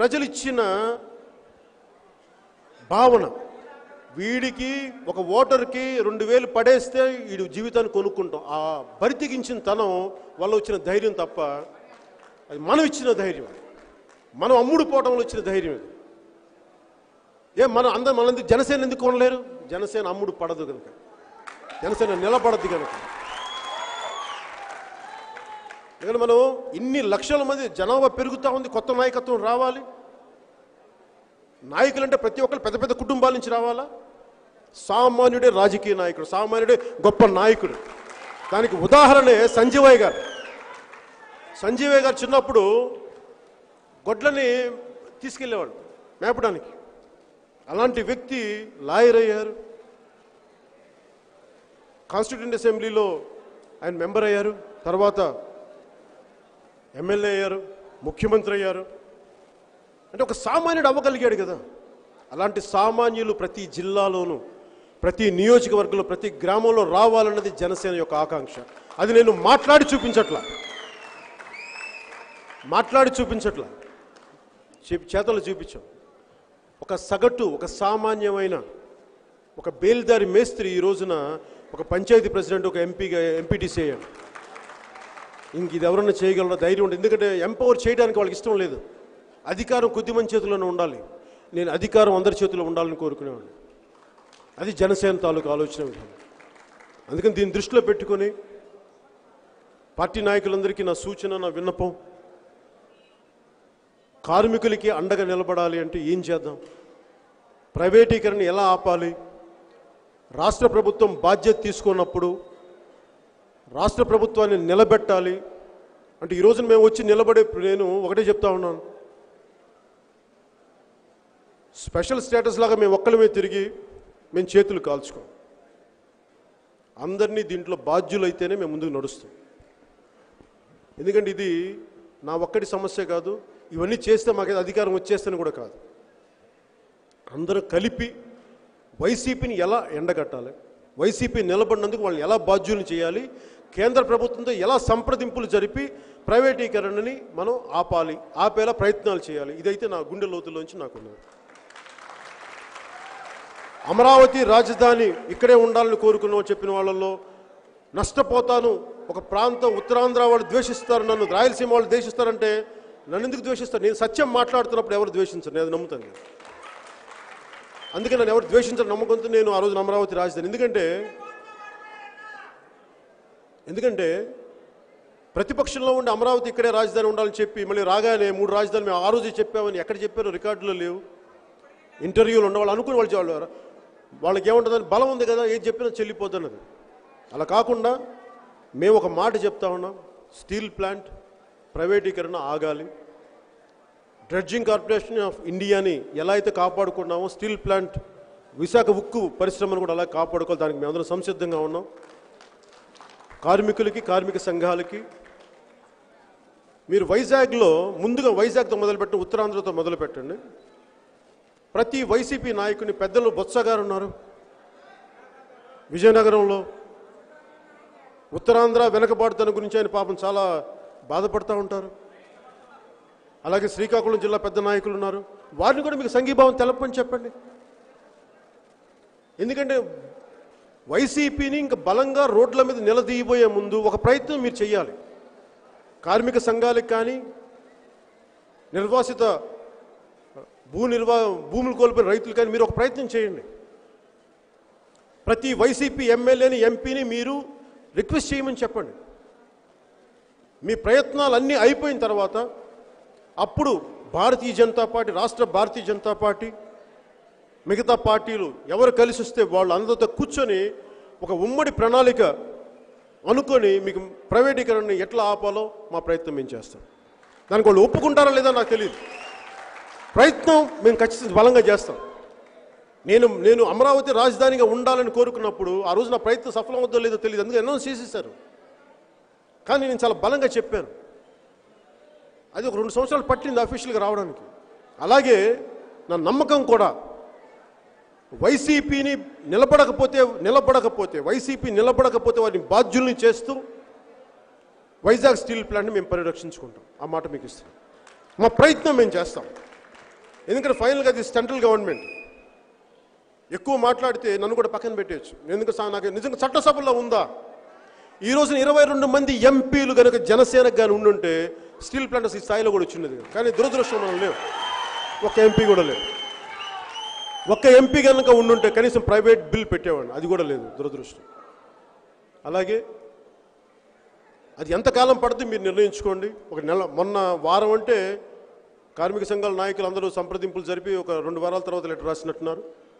ప్రజలు ఇచ్చిన భావన వీడికి ఒక ఓటర్కి రెండు వేలు పడేస్తే వీడి జీవితాన్ని కొనుక్కుంటాం ఆ బరితెగించిన తనం వల్ల వచ్చిన ధైర్యం తప్ప అది మనం ఇచ్చిన ధైర్యం మనం అమ్ముడు పోవడంలో వచ్చిన ధైర్యం ఇది ఏ మన అందరు మనందుకు జనసేన ఎందుకు కొనలేరు జనసేన అమ్ముడు పడదు కనుక జనసేన నిలబడద్దు కనుక ఎందుకంటే మనం ఇన్ని లక్షల మంది జనాభా పెరుగుతూ ఉంది కొత్త నాయకత్వం రావాలి నాయకులంటే ప్రతి ఒక్కరు పెద్ద పెద్ద కుటుంబాల నుంచి రావాలా సామాన్యుడే రాజకీయ నాయకుడు సామాన్యుడే గొప్ప నాయకుడు దానికి ఉదాహరణే సంజీవయ్య గారు సంజీవయ్య గారు చిన్నప్పుడు గొడ్లని తీసుకెళ్ళేవాడు మేపడానికి అలాంటి వ్యక్తి లాయర్ అయ్యారు కాన్స్టిట్యూంట్ అసెంబ్లీలో ఆయన మెంబర్ అయ్యారు తర్వాత ఎమ్మెల్యే అయ్యారు ముఖ్యమంత్రి అయ్యారు అంటే ఒక సామాన్యుడు అవ్వగలిగాడు కదా అలాంటి సామాన్యులు ప్రతి జిల్లాలోనూ ప్రతి నియోజకవర్గంలో ప్రతి గ్రామంలో రావాలన్నది జనసేన యొక్క ఆకాంక్ష అది నేను మాట్లాడి చూపించట్లా మాట్లాడి చూపించట్లా చే- చేతలు చూపించాం ఒక సగటు ఒక సామాన్యమైన ఒక బేల్దారి మేస్త్రి ఈ రోజున ఒక పంచాయతీ ప్రెసిడెంట్ ఒక ఎంపీగా ఎంపీటీసీ అయ్యాడు ఇంక ఇది ఎవరన్నా చేయగలరా ధైర్యం ఉంటుంది ఎందుకంటే ఎంపవర్ చేయడానికి వాళ్ళకి ఇష్టం లేదు అధికారం కొద్దిమంది చేతుల్లోనే ఉండాలి నేను అధికారం అందరి చేతిలో ఉండాలని కోరుకునేవాడిని అది జనసేన తాలూకు ఆలోచన విధానం అందుకని దీన్ని దృష్టిలో పెట్టుకొని పార్టీ నాయకులందరికీ నా సూచన నా విన్నపం కార్మికులకి అండగా నిలబడాలి అంటే ఏం చేద్దాం ప్రైవేటీకరణ ఎలా ఆపాలి రాష్ట్ర ప్రభుత్వం బాధ్యత తీసుకున్నప్పుడు రాష్ట్ర ప్రభుత్వాన్ని నిలబెట్టాలి అంటే ఈ రోజున మేము వచ్చి నిలబడే నేను ఒకటే చెప్తా ఉన్నాను స్పెషల్ స్టేటస్ లాగా మేము ఒక్కలమే తిరిగి మేము చేతులు కాల్చుకోం అందరినీ దీంట్లో బాధ్యులైతేనే మేము ముందుకు నడుస్తాం ఎందుకంటే ఇది నా ఒక్కటి సమస్య కాదు ఇవన్నీ చేస్తే మాకు అధికారం వచ్చేస్తేనే కూడా కాదు అందరూ కలిపి వైసీపీని ఎలా ఎండగట్టాలి వైసీపీ నిలబడినందుకు వాళ్ళని ఎలా బాధ్యులను చేయాలి కేంద్ర ప్రభుత్వంతో ఎలా సంప్రదింపులు జరిపి ప్రైవేటీకరణని మనం ఆపాలి ఆపేలా ప్రయత్నాలు చేయాలి ఇదైతే నా గుండె లోతుల్లోంచి నాకున్నది అమరావతి రాజధాని ఇక్కడే ఉండాలని కోరుకున్న చెప్పిన వాళ్ళల్లో నష్టపోతాను ఒక ప్రాంతం ఉత్తరాంధ్ర వాళ్ళు ద్వేషిస్తారు నన్ను రాయలసీమ వాళ్ళు ద్వేషిస్తారంటే నన్ను ఎందుకు ద్వేషిస్తారు నేను సత్యం మాట్లాడుతున్నప్పుడు ఎవరు ద్వేషించరు నేను అది నమ్ముతాను నేను. అందుకే నన్ను ఎవరు ద్వేషించని నమ్మకంతో నేను ఆ రోజున అమరావతి రాజధాని ఎందుకంటే ఎందుకంటే ప్రతిపక్షంలో ఉండి అమరావతి ఇక్కడే రాజధాని ఉండాలని చెప్పి మళ్ళీ రాగానే మూడు రాజధానులు మేము ఆ రోజు చెప్పామని ఎక్కడ చెప్పారో రికార్డులో లేవు ఇంటర్వ్యూలు ఉన్నవాళ్ళు అనుకుని వాళ్ళు చెప్పారు వాళ్ళకి ఏముంటుందని బలం ఉంది కదా ఏది చెప్పినా చెల్లిపోతున్నది అలా కాకుండా మేము ఒక మాట చెప్తా ఉన్నాం స్టీల్ ప్లాంట్ ప్రైవేటీకరణ ఆగాలి డ్రెడ్జింగ్ కార్పొరేషన్ ఆఫ్ ఇండియాని ఎలా అయితే కాపాడుకున్నామో స్టీల్ ప్లాంట్ విశాఖ ఉక్కు పరిశ్రమను కూడా అలా కాపాడుకోవాలి దానికి మేమందరం సంసిద్ధంగా ఉన్నాం కార్మికులకి కార్మిక సంఘాలకి మీరు వైజాగ్లో ముందుగా వైజాగ్తో మొదలుపెట్టిన ఉత్తరాంధ్రతో మొదలు పెట్టండి ప్రతి వైసీపీ నాయకుని పెద్దలు బొత్స గారు ఉన్నారు విజయనగరంలో ఉత్తరాంధ్ర వెనకబాటుతనం గురించి ఆయన పాపం చాలా బాధపడుతూ ఉంటారు అలాగే శ్రీకాకుళం జిల్లా పెద్ద నాయకులు ఉన్నారు వారిని కూడా మీకు సంఘీభావం తెలపని చెప్పండి ఎందుకంటే వైసీపీని ఇంకా బలంగా రోడ్ల మీద నిలదీయబోయే ముందు ఒక ప్రయత్నం మీరు చేయాలి కార్మిక సంఘాలకు కానీ నిర్వాసిత భూ నిర్వా భూములు కోల్పోయిన రైతులు కానీ మీరు ఒక ప్రయత్నం చేయండి ప్రతి వైసీపీ ఎమ్మెల్యేని ఎంపీని మీరు రిక్వెస్ట్ చేయమని చెప్పండి మీ ప్రయత్నాలు అన్నీ అయిపోయిన తర్వాత అప్పుడు భారతీయ జనతా పార్టీ రాష్ట్ర భారతీయ జనతా పార్టీ మిగతా పార్టీలు ఎవరు కలిసి వస్తే వాళ్ళు అందరితో కూర్చొని ఒక ఉమ్మడి ప్రణాళిక అనుకొని మీకు ప్రైవేటీకరణని ఎట్లా ఆపాలో మా ప్రయత్నం మేము చేస్తాం దానికి వాళ్ళు ఒప్పుకుంటారా లేదా నాకు తెలియదు ప్రయత్నం మేము ఖచ్చితంగా బలంగా చేస్తాం నేను నేను అమరావతి రాజధానిగా ఉండాలని కోరుకున్నప్పుడు ఆ రోజు నా ప్రయత్నం సఫలం అవుతుందో లేదో తెలియదు అందుకే అనౌన్స్ చేసేసారు కానీ నేను చాలా బలంగా చెప్పాను అది ఒక రెండు సంవత్సరాలు పట్టింది అఫీషియల్గా రావడానికి అలాగే నా నమ్మకం కూడా వైసీపీని నిలబడకపోతే నిలబడకపోతే వైసీపీ నిలబడకపోతే వారిని బాధ్యుల్ని చేస్తూ వైజాగ్ స్టీల్ ప్లాంట్ని మేము పరిరక్షించుకుంటాం ఆ మాట మీకు ఇస్తాం మా ప్రయత్నం మేము చేస్తాం ఎందుకంటే ఫైనల్గా అది సెంట్రల్ గవర్నమెంట్ ఎక్కువ మాట్లాడితే నన్ను కూడా పక్కన పెట్టేయచ్చు ఎందుకంటే సా- నాకు నిజంగా చట్టసభలో ఉందా ఈ రోజున ఇరవై రెండు మంది ఎంపీలు కనుక జనసేనకు కానీ ఉండుంటే స్టీల్ ప్లాంటర్స్ ఈ స్థాయిలో కూడా వచ్చిండేది కదా. కానీ దురదృష్టం మనం లేవు ఒక్క ఎంపీ కూడా లేదు ఒక్క ఎంపీ కనుక ఉండుంటే కనీసం ప్రైవేట్ బిల్ పెట్టేవాడిని అది కూడా లేదు దురదృష్టం అలాగే అది ఎంతకాలం పడుతుంది మీరు నిర్ణయించుకోండి ఒక నెల మొన్న వారం అంటే కార్మిక సంఘాల నాయకులు అందరూ సంప్రదింపులు జరిపి ఒక రెండు వారాల తర్వాత లెటర్ రాసినట్టున్నారు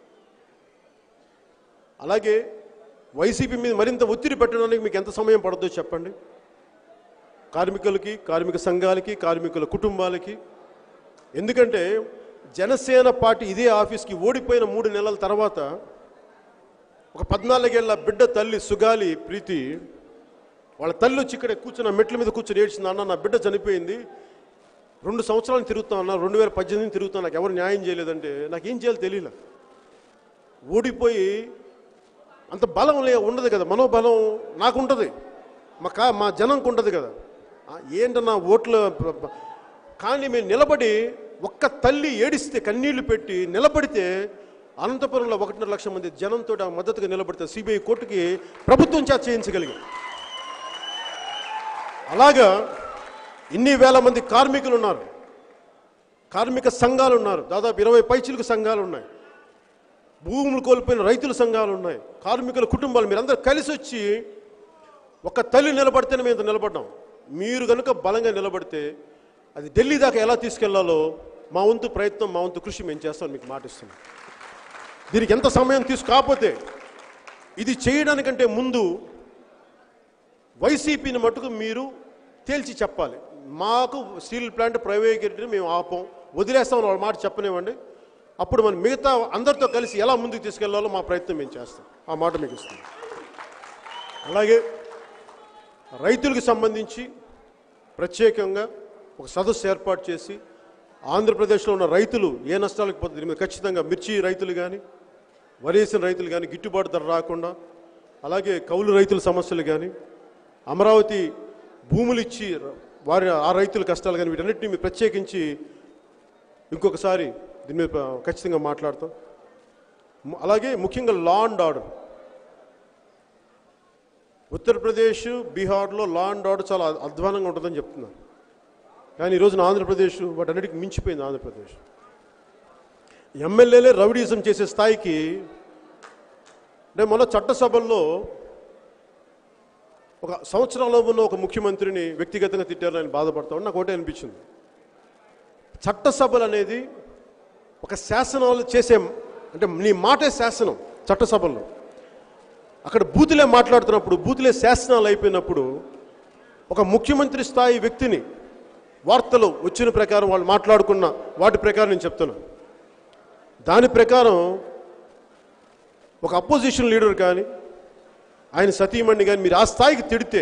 అలాగే వైసీపీ మీద మరింత ఒత్తిడి పెట్టడానికి మీకు ఎంత సమయం పడుతుందో చెప్పండి కార్మికులకి కార్మిక సంఘాలకి కార్మికుల కుటుంబాలకి ఎందుకంటే జనసేన పార్టీ ఇదే ఆఫీస్కి ఓడిపోయిన మూడు నెలల తర్వాత ఒక పద్నాలుగేళ్ల బిడ్డ తల్లి సుగాలి ప్రీతి వాళ్ళ తల్లి వచ్చి ఇక్కడ కూర్చున్న మెట్ల మీద కూర్చొని ఏడ్చింది అన్న నా బిడ్డ చనిపోయింది రెండు సంవత్సరాలు తిరుగుతా అన్న రెండు వేల పద్దెనిమిది తిరుగుతా నాకు ఎవరు న్యాయం చేయలేదంటే నాకేం చేయాలో తెలియలే ఓడిపోయి అంత బలం లే ఉండదు కదా మనోబలం నాకు ఉంటుంది మా కా మా జనంకు ఉంటుంది కదా ఆ, ఏంటన్నా ఓట్ల ప- ప- కానీ మేము నిలబడి ఒక్క తల్లి ఏడిస్తే కన్నీళ్లు పెట్టి నిలబడితే అనంతపురంలో ఒకటిన్నర లక్షల మంది జనంతో ఆ మద్దతుగా నిలబడితే సిబిఐ కోర్టుకి ప్రభుత్వం చేత చేయించగలిగాం అలాగా ఇన్ని వేల మంది కార్మికులు ఉన్నారు కార్మిక సంఘాలు ఉన్నారు దాదాపు ఇరవై పైచిలకు సంఘాలు ఉన్నాయి భూములు కోల్పోయిన రైతుల సంఘాలు ఉన్నాయి కార్మికుల కుటుంబాలు మీరందరూ కలిసి వచ్చి ఒక తల్లి నిలబడితేనే మేము ఇంత నిలబడ్డాం మీరు కనుక బలంగా నిలబడితే అది ఢిల్లీ దాకా ఎలా తీసుకెళ్లాలో మా వంతు ప్రయత్నం మా వంతు కృషి మేము చేస్తాం మీకు మాటిస్తున్నాం దీనికి ఎంత సమయం తీసుకు కాకపోతే ఇది చేయడానికంటే ముందు వైసీపీని మటుకు మీరు తేల్చి చెప్పాలి మాకు స్టీల్ ప్లాంట్ ప్రైవేటీని మేము ఆపం వదిలేస్తామని వాళ్ళ మాట చెప్పనివ్వండి అప్పుడు మనం మిగతా అందరితో కలిసి ఎలా ముందుకు తీసుకెళ్లాలో మా ప్రయత్నం మేము చేస్తాం ఆ మాట మీకు ఇస్తాం అలాగే రైతులకు సంబంధించి ప్రత్యేకంగా ఒక సదస్సు ఏర్పాటు చేసి ఆంధ్రప్రదేశ్లో ఉన్న రైతులు ఏ నష్టాలకు పోతుంది దీని మీద ఖచ్చితంగా మిర్చి రైతులు కానీ వరేసిన రైతులు కానీ గిట్టుబాటు ధర రాకుండా అలాగే కౌలు రైతుల సమస్యలు కానీ అమరావతి భూములు ఇచ్చి వారి ఆ రైతుల కష్టాలు కానీ వీటన్నిటిని మీరు ప్రత్యేకించి ఇంకొకసారి దీని మీద ప- ఖచ్చితంగా మాట్లాడతాం ము- అలాగే ముఖ్యంగా లా అండ్ ఆర్డర్ ఉత్తరప్రదేశ్ బీహార్లో లా అండ్ ఆర్డర్ చాలా అధ్వానంగా ఉంటుందని చెప్తున్నారు కానీ ఈ రోజున ఆంధ్రప్రదేశ్ వాటన్నిటికి మించిపోయింది ఆంధ్రప్రదేశ్ ఎమ్మెల్యేలే రౌడీజం చేసే స్థాయికి అంటే మొన్న చట్టసభల్లో ఒక సంవత్సరంలో ఉన్న ఒక ముఖ్యమంత్రిని వ్యక్తిగతంగా తిట్టారని ఆయన బాధపడతా నాకు ఒకటే అనిపించింది చట్టసభలు అనేది ఒక శాసనాలు చేసే అంటే నీ మాటే శాసనం చట్టసభల్లో అక్కడ బూతులే మాట్లాడుతున్నప్పుడు బూతులే శాసనాలు అయిపోయినప్పుడు ఒక ముఖ్యమంత్రి స్థాయి వ్యక్తిని వార్తలు వచ్చిన ప్రకారం వాళ్ళు మాట్లాడుకున్న వాటి ప్రకారం నేను చెప్తున్నా దాని ప్రకారం ఒక అపోజిషన్ లీడర్ కానీ ఆయన సతీమణి కానీ మీరు ఆ స్థాయికి తిడితే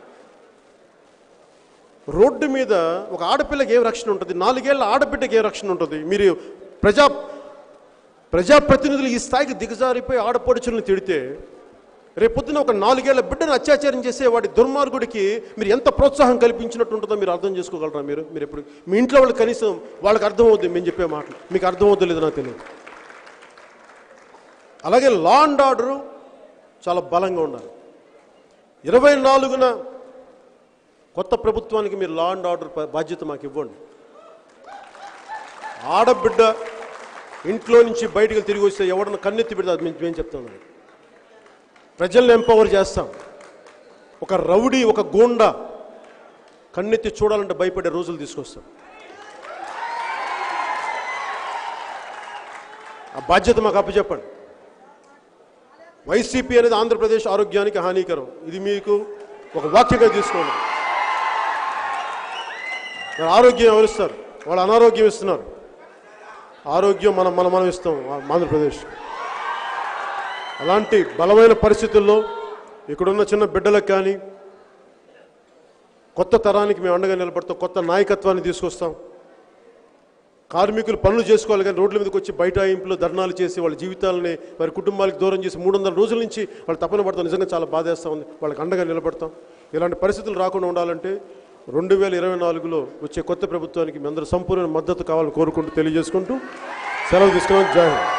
రోడ్డు మీద ఒక ఆడపిల్లకి ఏం రక్షణ ఉంటుంది నాలుగేళ్ల ఆడబిడ్డకి ఏం రక్షణ ఉంటుంది మీరు ప్రజా ప్రజాప్రతినిధులు ఈ స్థాయికి దిగజారిపోయి ఆడపడుచులను తిడితే రేపొద్దున ఒక నాలుగేళ్ల బిడ్డను అత్యాచారం చేసే వాడి దుర్మార్గుడికి మీరు ఎంత ప్రోత్సాహం కల్పించినట్టు ఉంటుందో మీరు అర్థం చేసుకోగలరా మీరు మీరు ఎప్పుడు మీ ఇంట్లో వాళ్ళు కనీసం వాళ్ళకి అర్థమవుద్ది మేము చెప్పే మాటలు మీకు అర్థమవుద్దో లేదో నాకు తెలియదు అలాగే లా అండ్ ఆర్డరు చాలా బలంగా ఉండాలి ఇరవై నాలుగున కొత్త ప్రభుత్వానికి మీరు లా అండ్ ఆర్డర్ ప- బాధ్యత మాకు ఇవ్వండి ఆడబిడ్డ ఇంట్లో నుంచి బయటికి తిరిగి వస్తే ఎవడన్నా కన్నెత్తి పెడితే అది మేము మేము చెప్తాం మరి. ప్రజల్ని ఎంపవర్ చేస్తాం ఒక రౌడీ ఒక గూండా కన్నెత్తి చూడాలంటే భయపడే రోజులు తీసుకొస్తాం ఆ బాధ్యత మాకు అప్పచెప్పండి వైసీపీ అనేది ఆంధ్రప్రదేశ్ ఆరోగ్యానికి హానికరం ఇది మీకు ఒక వాక్యంగా తీసుకోండి మరి ఆరోగ్యం ఎవరిస్తారు వాళ్ళు అనారోగ్యం ఇస్తున్నారు ఆరోగ్యం మనం మనం మనం ఇస్తాం ఆంధ్రప్రదేశ్ అలాంటి బలమైన పరిస్థితుల్లో ఇక్కడున్న చిన్న బిడ్డలకు కానీ కొత్త తరానికి మేము అండగా నిలబడతాం కొత్త నాయకత్వాన్ని తీసుకొస్తాం కార్మికులు పనులు చేసుకోవాలి కానీ రోడ్ల మీదకి వచ్చి బైఠాయింపులు ధర్నాలు చేసి వాళ్ళ జీవితాలని వారి కుటుంబాలకు దూరం చేసి మూడు వందల రోజుల నుంచి వాళ్ళు తపన పడతాం నిజంగా చాలా బాధేస్తూ ఉంది వాళ్ళకి అండగా నిలబడతాం ఇలాంటి పరిస్థితులు రాకుండా ఉండాలంటే రెండు వేల ఇరవై నాలుగులో వచ్చే కొత్త ప్రభుత్వానికి మీ అందరూ సంపూర్ణ మద్దతు కావాలని కోరుకుంటూ తెలియజేసుకుంటూ సెలవు తీసుకున్నాం జై హింద్